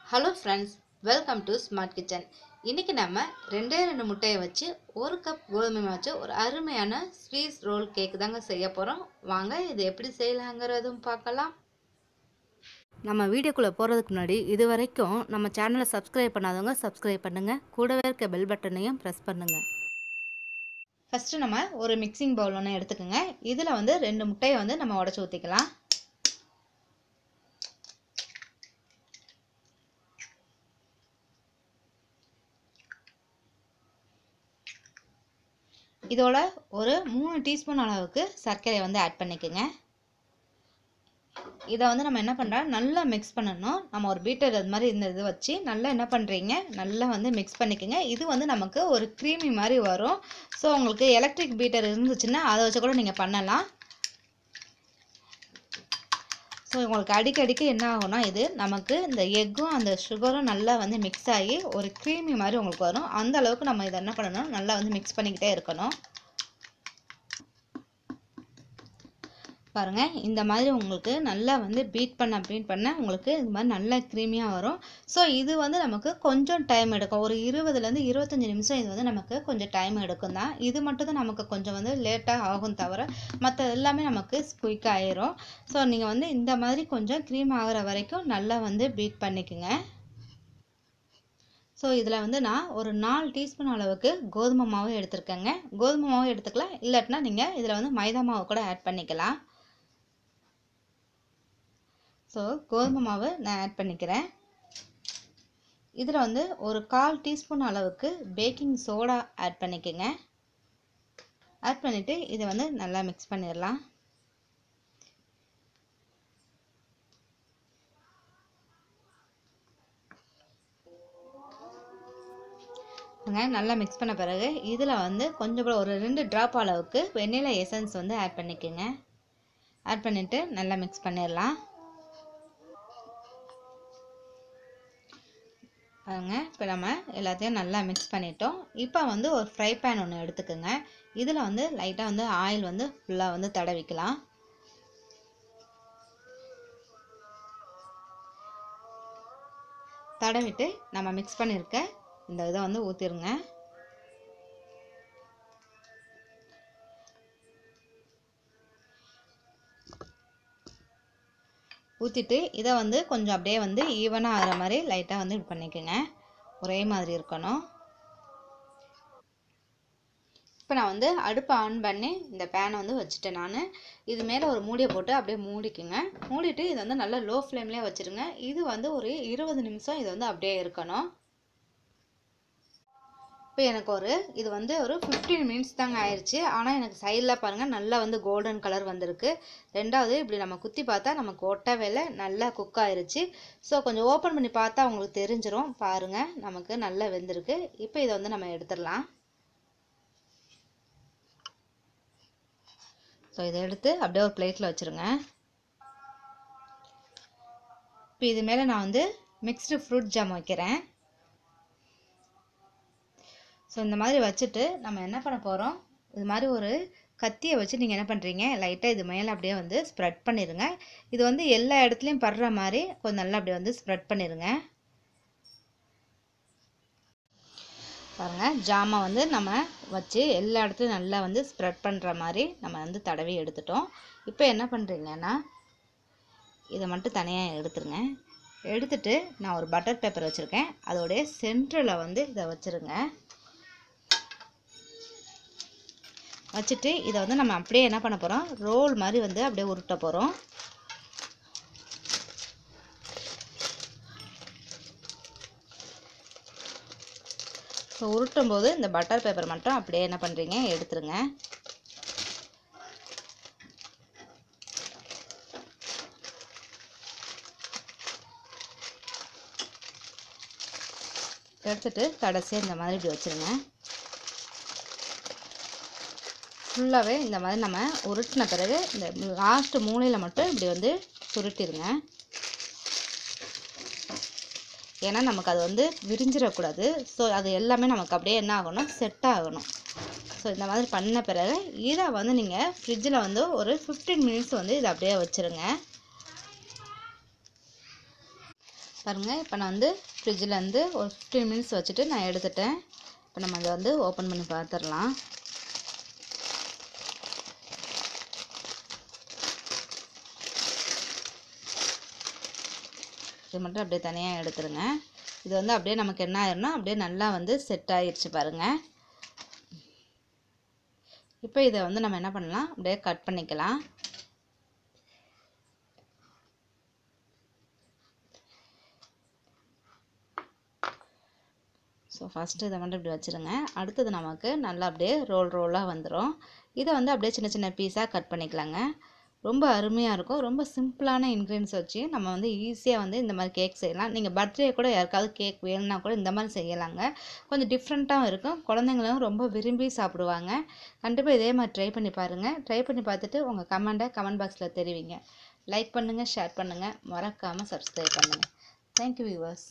hello friends welcome to smart kitchen இன்றைக்கி நம்ம ரெண்டே ரெண்டு முட்டையை வச்சு ஒரு கப் கோதுமை மாவு வச்சு ஒரு அருமையான ஸ்வீஸ் ரோல் கேக் தாங்க செய்ய போகிறோம் வாங்க இது எப்படி செய்யலாங்கிறதும் பார்க்கலாம் நம்ம வீடியோக்குள்ளே போகிறதுக்கு முன்னாடி இது வரைக்கும் நம்ம சேனலை சப்ஸ்கிரைப் பண்ணாதவங்க சப்ஸ்கிரைப் பண்ணுங்கள் கூடவே இருக்க பெல் பட்டனையும் ப்ரெஸ் பண்ணுங்கள் ஃபஸ்ட்டு நம்ம ஒரு மிக்சிங் பவுல் ஒன்று எடுத்துக்கோங்க இதில் வந்து ரெண்டு முட்டையை வந்து நம்ம உடச்சி ஊற்றிக்கலாம் இதோட ஒரு மூணு டீஸ்பூன் அளவுக்கு சர்க்கரையை வந்து ஆட் பண்ணிக்கோங்க இதை வந்து நம்ம என்ன பண்ணுறோம் நல்லா மிக்ஸ் பண்ணணும் நம்ம ஒரு பீட்டர் அது மாதிரி இந்த இது வச்சு நல்லா என்ன பண்ணுறீங்க நல்லா வந்து மிக்ஸ் பண்ணிக்கோங்க இது வந்து நமக்கு ஒரு க்ரீமி மாதிரி வரும் ஸோ உங்களுக்கு எலக்ட்ரிக் பீட்டர் இருந்துச்சுன்னா அதை வச்சு கூட நீங்கள் பண்ணலாம் ஸோ உங்களுக்கு அடிக்கடிக்கு என்ன ஆகும்னா இது நமக்கு இந்த எக்கும் அந்த சுகரும் நல்லா வந்து மிக்ஸ் ஆகி ஒரு க்ரீமி மாதிரி உங்களுக்கு வரும் அந்த அளவுக்கு நம்ம இதை என்ன பண்ணணும் நல்லா வந்து மிக்ஸ் பண்ணிக்கிட்டே இருக்கணும் பாருங்கள் இந்த மாதிரி உங்களுக்கு நல்லா வந்து பீட் பண்ண பீட் பண்ண உங்களுக்கு இந்த மாதிரி நல்லா க்ரீமியாக வரும் ஸோ இது வந்து நமக்கு கொஞ்சம் டைம் எடுக்கும் ஒரு இருபதுலேருந்து இருபத்தஞ்சி நிமிஷம் இது வந்து நமக்கு கொஞ்சம் டைம் எடுக்கும் தான் இது மட்டும் தான் நமக்கு கொஞ்சம் வந்து லேட்டாக ஆகும் தவிர மற்ற எல்லாமே நமக்கு குயிக் ஆயிரும் ஸோ நீங்கள் வந்து இந்த மாதிரி கொஞ்சம் க்ரீம் ஆகிற வரைக்கும் நல்லா வந்து பீட் பண்ணிக்கோங்க ஸோ இதில் வந்து நான் ஒரு நாலு டீஸ்பூன் அளவுக்கு கோதுமை மாவு எடுத்திருக்கேங்க கோதுமை மாவு எடுத்துக்கலாம் இல்லாட்டினா நீங்கள் இதில் வந்து மைதா மாவு கூட ஆட் பண்ணிக்கலாம் ஸோ கோதுமை மாவு நான் ஆட் பண்ணிக்கிறேன் இதில் வந்து ஒரு கால் டீஸ்பூன் அளவுக்கு பேக்கிங் சோடா ஆட் பண்ணிக்கோங்க ஆட் பண்ணிவிட்டு இதை வந்து நல்லா மிக்ஸ் பண்ணிடலாம் நல்லா மிக்ஸ் பண்ண பிறகு இதில் வந்து கொஞ்சம் கூட ஒரு ரெண்டு ட்ராப் அளவுக்கு வெண்ணிலா எசன்ஸ் வந்து ஆட் பண்ணிக்கோங்க ஆட் பண்ணிவிட்டு நல்லா மிக்ஸ் பண்ணிடலாம் பாருங்க இப்போ நம்ம எல்லாத்தையும் நல்லா மிக்ஸ் பண்ணிட்டோம் இப்போ வந்து ஒரு ஃப்ரை பேன் ஒன்று எடுத்துக்கோங்க இதில் வந்து லைட்டாக வந்து ஆயில் வந்து ஃபுல்லாக வந்து தடவிக்கலாம் தடவிட்டு நம்ம மிக்ஸ் பண்ணியிருக்க இந்த இதை வந்து ஊற்றிருங்க ஊற்றிட்டு இதை வந்து கொஞ்சம் அப்படியே வந்து ஈவனாக ஆகிற மாதிரி லைட்டாக வந்து இது பண்ணிக்கோங்க ஒரே மாதிரி இருக்கணும் இப்போ நான் வந்து அடுப்பை ஆன் பண்ணி இந்த பேனை வந்து வச்சுட்டேன் நான் இது மேலே ஒரு மூடியை போட்டு அப்படியே மூடிக்குங்க மூடிட்டு இதை வந்து நல்லா லோ ஃப்ளேம்லேயே வச்சுருங்க இது வந்து ஒரு இருபது நிமிஷம் இது வந்து அப்படியே இருக்கணும் இப்போ எனக்கு ஒரு இது வந்து ஒரு ஃபிஃப்டீன் மினிட்ஸ் தாங்க ஆயிடுச்சு ஆனால் எனக்கு சைடில் பாருங்கள் நல்லா வந்து கோல்டன் கலர் வந்திருக்கு ரெண்டாவது இப்படி நம்ம குத்தி பார்த்தா நமக்கு ஒட்டவே இல்லை நல்லா குக் ஆயிருச்சு ஸோ கொஞ்சம் ஓப்பன் பண்ணி பார்த்தா உங்களுக்கு தெரிஞ்சிரும் பாருங்கள் நமக்கு நல்லா வெந்திருக்கு இப்போ இதை வந்து நம்ம எடுத்துடலாம் ஸோ இதை எடுத்து அப்படியே ஒரு பிளேட்டில் வச்சுருங்க இப்போ இது மேலே நான் வந்து மிக்ஸ்டு ஃப்ரூட் ஜாம் வைக்கிறேன் ஸோ இந்த மாதிரி வச்சுட்டு நம்ம என்ன பண்ண போகிறோம் இது மாதிரி ஒரு கத்தியை வச்சு நீங்கள் என்ன பண்ணுறீங்க லைட்டாக இது மேலே அப்படியே வந்து ஸ்ப்ரெட் பண்ணிடுங்க இது வந்து எல்லா இடத்துலையும் படுற மாதிரி கொஞ்சம் நல்லா அப்படியே வந்து ஸ்ப்ரெட் பண்ணிடுங்க பாருங்கள் ஜாமை வந்து நம்ம வச்சு எல்லா இடத்துலையும் நல்லா வந்து ஸ்ப்ரெட் பண்ணுற மாதிரி நம்ம வந்து தடவி எடுத்துட்டோம் இப்போ என்ன பண்ணுறீங்கன்னா இதை மட்டும் தனியாக எடுத்துருங்க எடுத்துட்டு நான் ஒரு பட்டர் பேப்பர் வச்சுருக்கேன் அதோடைய சென்டரில் வந்து இதை வச்சுருங்க வச்சுட்டு இதை வந்து நம்ம அப்படியே என்ன பண்ண போகிறோம் ரோல் மாதிரி வந்து அப்படியே உருட்ட போகிறோம் ஸோ உருட்டும் போது இந்த பட்டர் பேப்பர் மட்டும் அப்படியே என்ன பண்ணுறீங்க எடுத்துருங்க எடுத்துட்டு கடைசியாக இந்த மாதிரி இப்படி வச்சுருங்க ஃபுல்லாகவே இந்த மாதிரி நம்ம உருட்டின பிறகு இந்த லாஸ்ட்டு மூலையில் மட்டும் இப்படி வந்து சுருட்டிடுங்க ஏன்னா நமக்கு அது வந்து விரிஞ்சிடக்கூடாது ஸோ அது எல்லாமே நமக்கு அப்படியே என்ன ஆகணும் செட் ஆகணும் ஸோ இந்த மாதிரி பண்ண பிறகு இதை வந்து நீங்கள் ஃப்ரிட்ஜில் வந்து ஒரு ஃபிஃப்டீன் மினிட்ஸ் வந்து இதை அப்படியே வச்சுருங்க பாருங்கள் இப்போ நான் வந்து ஃப்ரிட்ஜில் வந்து ஒரு ஃபிஃப்டீன் மினிட்ஸ் வச்சுட்டு நான் எடுத்துட்டேன் இப்போ நம்ம அதை வந்து ஓப்பன் பண்ணி பார்த்துடலாம் இது மட்டும் அப்படியே தனியாக எடுத்துருங்க இது வந்து அப்படியே நமக்கு என்ன ஆயிரும்னா அப்படியே நல்லா வந்து செட் ஆயிருச்சு பாருங்கள் இப்போ இதை வந்து நம்ம என்ன பண்ணலாம் அப்படியே கட் பண்ணிக்கலாம் ஸோ ஃபஸ்ட்டு இதை மட்டும் இப்படி வச்சுருங்க அடுத்தது நமக்கு நல்லா அப்படியே ரோல் ரோலாக வந்துடும் இதை வந்து அப்படியே சின்ன சின்ன பீஸாக கட் பண்ணிக்கலாங்க ரொம்ப அருமையாக இருக்கும் ரொம்ப சிம்பிளான இன்க்ரீடியன்ஸ் வச்சு நம்ம வந்து ஈஸியாக வந்து இந்த மாதிரி கேக் செய்யலாம் நீங்கள் பர்த்டே கூட யாருக்காவது கேக் வேணும்னா கூட இந்த மாதிரி செய்யலாங்க கொஞ்சம் டிஃப்ரெண்ட்டாகவும் இருக்கும் குழந்தைங்களும் ரொம்ப விரும்பி சாப்பிடுவாங்க கண்டிப்பாக இதே மாதிரி ட்ரை பண்ணி பாருங்கள் ட்ரை பண்ணி பார்த்துட்டு உங்கள் கமெண்ட்டை கமெண்ட் பாக்ஸில் தெரிவிங்க லைக் பண்ணுங்கள் ஷேர் பண்ணுங்கள் மறக்காமல் சப்ஸ்கிரைப் பண்ணுங்கள் thank you viewers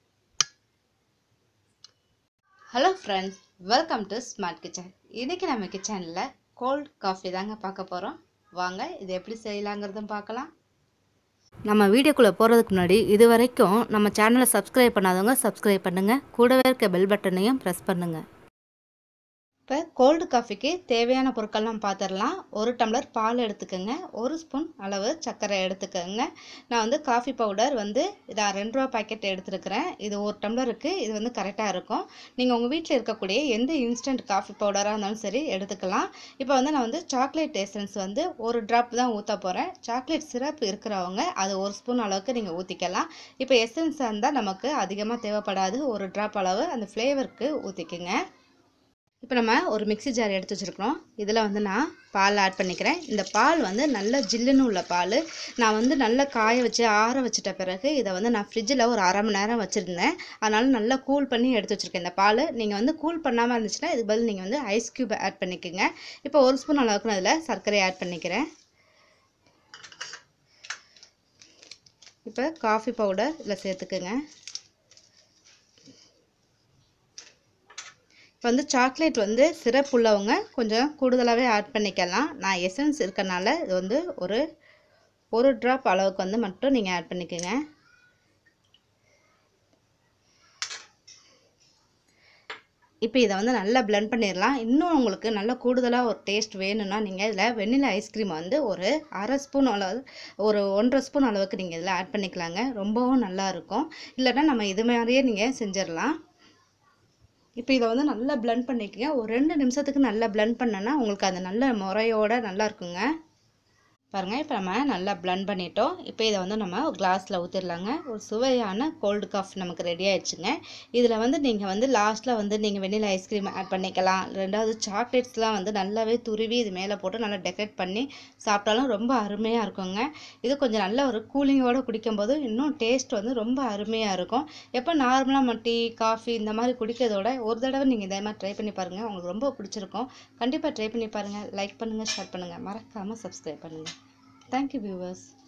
hello friends welcome to smart kitchen இன்றைக்கி நம்ம கிச்சனில் கோல்ட் காஃபி தாங்க பார்க்க போகிறோம் வாங்க இது எப்படி செய்யலாங்கிறதும் பார்க்கலாம் நம்ம வீடியோக்குள்ளே போகிறதுக்கு முன்னாடி இது வரைக்கும் நம்ம சேனலை சப்ஸ்கிரைப் பண்ணாதவங்க சப்ஸ்கிரைப் பண்ணுங்கள் கூடவே இருக்க பெல் பட்டனையும் ப்ரெஸ் பண்ணுங்கள் இப்போ கோல்டு காஃபிக்கு தேவையான பொருட்கள்லாம் பார்த்துடலாம் ஒரு டம்ளர் பால் எடுத்துக்கோங்க ஒரு ஸ்பூன் அளவு சர்க்கரை எடுத்துக்கோங்க நான் வந்து காஃபி பவுடர் வந்து இதை ரெண்டு ரூபா பாக்கெட் எடுத்துருக்கிறேன் இது ஒரு டம்ளருக்கு இது வந்து கரெக்டாக இருக்கும் நீங்கள் உங்கள் வீட்டில் இருக்கக்கூடிய எந்த இன்ஸ்டன்ட் காஃபி பவுடராக இருந்தாலும் சரி எடுத்துக்கலாம் இப்போ வந்து நான் வந்து சாக்லேட் எசன்ஸ் வந்து ஒரு ட்ராப் தான் ஊற்ற போகிறேன் சாக்லேட் சிரப் இருக்கிறவங்க அது ஒரு ஸ்பூன் அளவுக்கு நீங்கள் ஊற்றிக்கலாம் இப்போ எசன்ஸ் இருந்தால் நமக்கு அதிகமாக தேவைப்படாது ஒரு ட்ராப் அளவு அந்த ஃப்ளேவருக்கு ஊற்றிக்குங்க இப்போ நம்ம ஒரு மிக்ஸி ஜார் எடுத்து வச்சுருக்கிறோம் இதில் வந்து நான் பால் ஆட் பண்ணிக்கிறேன் இந்த பால் வந்து நல்ல ஜில்லுன்னு உள்ள பால் நான் வந்து நல்லா காய வச்சு ஆற வச்சிட்ட பிறகு இதை வந்து நான் ஃப்ரிட்ஜில் ஒரு அரை மணி நேரம் வச்சுருந்தேன் அதனால் நல்லா கூல் பண்ணி எடுத்து வச்சுருக்கேன் இந்த பால் நீங்கள் வந்து கூல் பண்ணாமல் இருந்துச்சுன்னா இதுக்கு பதில் நீங்கள் வந்து ஐஸ் க்யூப் ஆட் பண்ணிக்கோங்க இப்போ ஒரு ஸ்பூன் அளவுக்கு நான் இதில் சர்க்கரை ஆட் பண்ணிக்கிறேன் இப்போ காஃபி பவுடர் இதில் சேர்த்துக்குங்க இப்போ வந்து சாக்லேட் வந்து சிரப் உள்ளவங்க கொஞ்சம் கூடுதலாகவே ஆட் பண்ணிக்கலாம் நான் எசன்ஸ் இருக்கனால இது வந்து ஒரு ஒரு ட்ராப் அளவுக்கு வந்து மட்டும் நீங்கள் ஆட் பண்ணிக்கோங்க இப்போ இதை வந்து நல்லா பிளெண்ட் பண்ணிடலாம் இன்னும் உங்களுக்கு நல்லா கூடுதலாக ஒரு டேஸ்ட் வேணும்னா நீங்கள் இதில் வெண்ணிலா ஐஸ்கிரீம் வந்து ஒரு அரை ஸ்பூன் அளவு ஒரு ஒன்றரை ஸ்பூன் அளவுக்கு நீங்கள் இதில் ஆட் பண்ணிக்கலாங்க ரொம்பவும் நல்லா இருக்கும் இல்லைன்னா நம்ம இது மாதிரியே நீங்கள் செஞ்சிடலாம் இப்போ இதை வந்து நல்லா பிளெண்ட் பண்ணிக்கங்க ஒரு ரெண்டு நிமிஷத்துக்கு நல்லா பிளெண்ட் பண்ணனா உங்களுக்கு அது நல்ல முறையோட நல்லா இருக்குங்க பாருங்கள் இப்போ நம்ம நல்லா பிளெண்ட் பண்ணிட்டோம் இப்போ இதை வந்து நம்ம கிளாஸில் ஊற்றிடலாங்க ஒரு சுவையான கோல்டு காஃபி நமக்கு ரெடி ஆயிடுச்சுங்க இதில் வந்து நீங்கள் வந்து லாஸ்ட்டில் வந்து நீங்கள் வெண்ணிலா ஐஸ்கிரீம் ஆட் பண்ணிக்கலாம் ரெண்டாவது சாக்லேட்ஸ்லாம் வந்து நல்லாவே துருவி இது மேலே போட்டு நல்லா டெக்கரேட் பண்ணி சாப்பிட்டாலும் ரொம்ப அருமையாக இருக்குங்க இது கொஞ்சம் நல்ல ஒரு கூலிங்கோடு குடிக்கும்போது இன்னும் டேஸ்ட் வந்து ரொம்ப அருமையாக இருக்கும் எப்போ நார்மலாக நம்ம டீ காஃபி இந்த மாதிரி குடிக்கிறதோட ஒரு தடவை நீங்கள் இதே மாதிரி ட்ரை பண்ணி பாருங்கள் உங்களுக்கு ரொம்ப பிடிச்சிருக்கும் கண்டிப்பாக ட்ரை பண்ணி பாருங்கள் லைக் பண்ணுங்கள் ஷேர் பண்ணுங்கள் மறக்காமல் சப்ஸ்கிரைப் பண்ணுங்கள் தேங்க்யூ வியூவர்ஸ்